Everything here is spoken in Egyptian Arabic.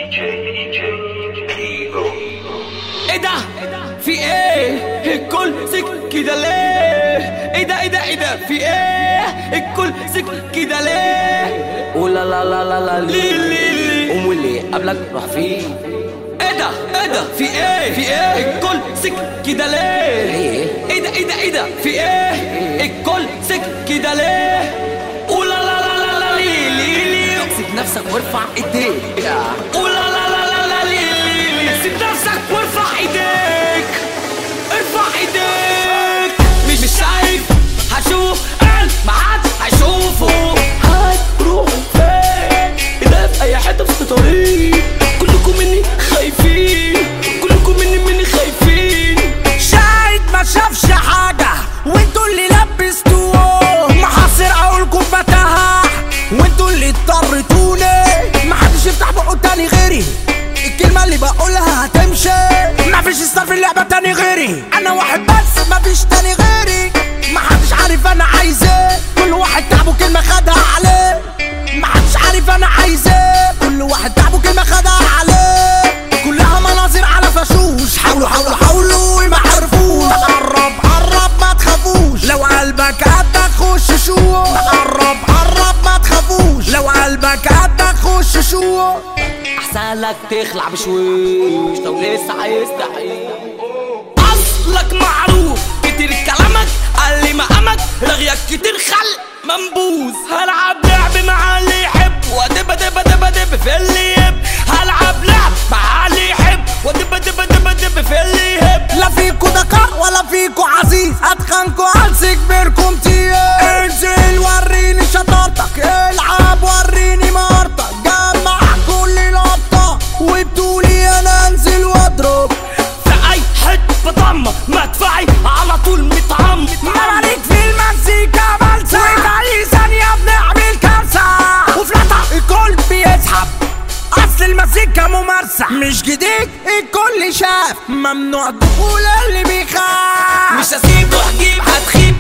DJ, DJ, Eagle. ايه ده في ايه الكل سك كده ليه ايه ده ايه ده ايه ده في ايه الكل سك كده ليه ولا لا لا لا لا ليه ليه ليه قوم واللي قبلك روح فيه ايه ده ايه ده في ايه في ايه الكل سك كده ليه ليه؟ ايه ده ايه ده ايه ده في ايه الكل سك كده ليه ولا لا لا لا لا ليه ليه ليه امسك نفسك وارفع ايديك ولا لا لا لا لا ليه ليه ليه سيب نفسك وارفع ايديك ارفع ايديك مش مش شايف هشوف قال ما حدش هيشوفه هتروح فين ده في اي حته في طريق كلكم مني خايفين كلكم مني مني خايفين شاهد ما شافش حاجة وانتوا اللي لبستوه محاصر اقولكم فتاها وانتوا اللي اضطرتوني محدش يفتح بقه تاني غيري الكلمة اللي بقولها هتمشي مفيش ستار في اللعبة تاني غيري انا واحد بس مفيش تاني غيري محدش عارف انا عايز ايه كل واحد تعبه كلمة خدها عليه محدش عارف انا عايز ايه كل واحد تعبه كلمة خدها عليه كلها مناظر على فشوش حاولوا حاولوا حاولوا ما عرفوش قرب قرب ما تخافوش لو قلبك قدك خش شو قرب قرب ما تخافوش لو قلبك قدك خش شو احسن لك تخلع بشويش لو لسه عايز تعيش اصلك معروف كتير كلامك قال لي مقامك رغيك كتير خلق منبوذ هلعب لعب مع اللي يحب وادب دب دب دب في اللي يهب هلعب لعب مع اللي يحب وادب دب دب دب في اللي يهب لا فيكو دكار ولا فيكو عزيز اتخنكو امسك بيركم تيه انزل وريني شطارتك العب وريني مهارتك جمع كل لقطة وبتقولي انا انزل واضرب في اي حته بضمه مدفعي على طول متعم مالك في المزيكا بلسة وفي اي ثانية بنعمل كارثة وفي لقطة الكل بيسحب اصل المزيكا ممارسة مش جديد الكل شاف ممنوع دخول اللي بيخاف مش هسيب روح جيب هتخيب